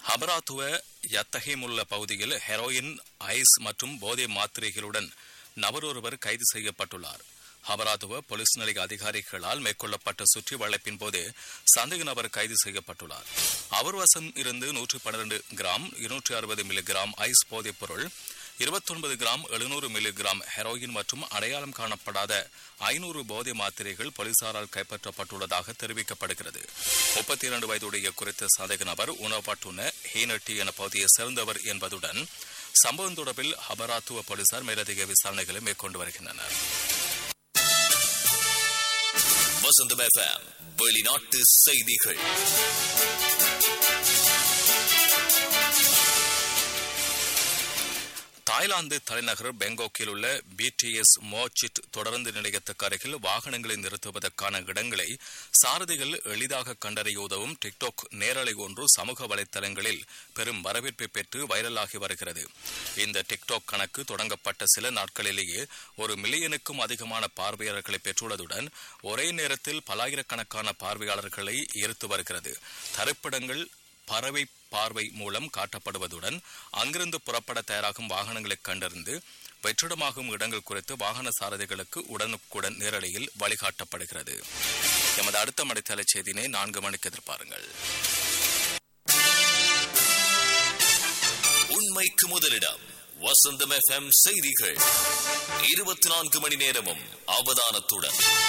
ஹபராத்துவ யத்தகைமுள்ள பகுதியில் heroin ice மற்றும் போதை மாத்திரைகளுடன் நபரொருவர் கைது செய்யப்பட்டுள்ளார் ஹபராத்துவ போலீஸ் நிலைய அதிகாரிகளால் மேற்கொள்ளப்பட்ட சுற்றி வளைப்பின் போது சந்தேக நபர் கைது செய்யப்பட்டுள்ளார் அவர் வசம் இருந்து நூற்று பன்னிரண்டு கிராம் இருநூற்றி அறுபது மில்லிகிராம் ஐஸ் போதைப் பொருள் இருபத்தொன்பது கிராம் எழுநூறு மில்லிகிராம் ஹெரோயின் மற்றும் அடையாளம் காணப்படாத ஐநூறு போதை மாத்திரைகள் போலீசாரால் கைப்பற்றப்பட்டுள்ளதாக தெரிவிக்கப்படுகிறது முப்பத்தி இரண்டு வயதுடைய குறித்த சந்தேக நபர் உணவப்பட்டுள்ள ஹீனட்டி என பகுதியை சேர்ந்தவர் என்பதுடன் சம்பவம் தொடர்பில் ஹபராத்துவ போலீசார் மேலதிக விசாரணைகளை மேற்கொண்டு வருகின்றனர் வசந்தம் எஃப்எம் வெளிநாட்டு செய்திகள் தாய்லாந்து தலைநகர் பெங்கோக்கில் உள்ள பிடிஎஸ் மோச்சிட் தொடர்ந்து நிலையத்துக்கு அருகில் வாகனங்களை நிறுத்துவதற்கான இடங்களை சாரதிகள் எளிதாக கண்டறிய உதவும் டிக்டாக் நேரலை ஒன்று சமூக வலைத்தளங்களில் பெரும் வரவேற்பை பெற்று வைரலாகி வருகிறது இந்த டிக்டாக் கணக்கு தொடங்கப்பட்ட சில நாட்களிலேயே ஒரு மில்லியனுக்கும் அதிகமான பார்வையாளர்களை பெற்றுள்ளதுடன் ஒரே நேரத்தில் பல்லாயிரக்கணக்கான பார்வையாளர்களை ஈர்த்து வருகிறது தரிப்பிடங்கள் பறவை பார்வை மூலம் காட்டப்படுவதுடன் அங்கிருந்து புறப்பட தயாராகும் வாகனங்களை கண்டறிந்து வெற்றிடமாகும் இடங்கள் குறித்து வாகன சாரதிகளுக்கு உடனுக்குடன் நேரலையில் வழிகாட்டப்படுகிறது எமது அடுத்த மணித்தலை செய்தினை நான்கு மணிக்கு எதிர்பாருங்கள் உண்மைக்கு முதலிடம் வசந்தம் எஃப்எம் செய்திகள் இருபத்தி நான்கு மணி நேரமும் அவதானத்துடன்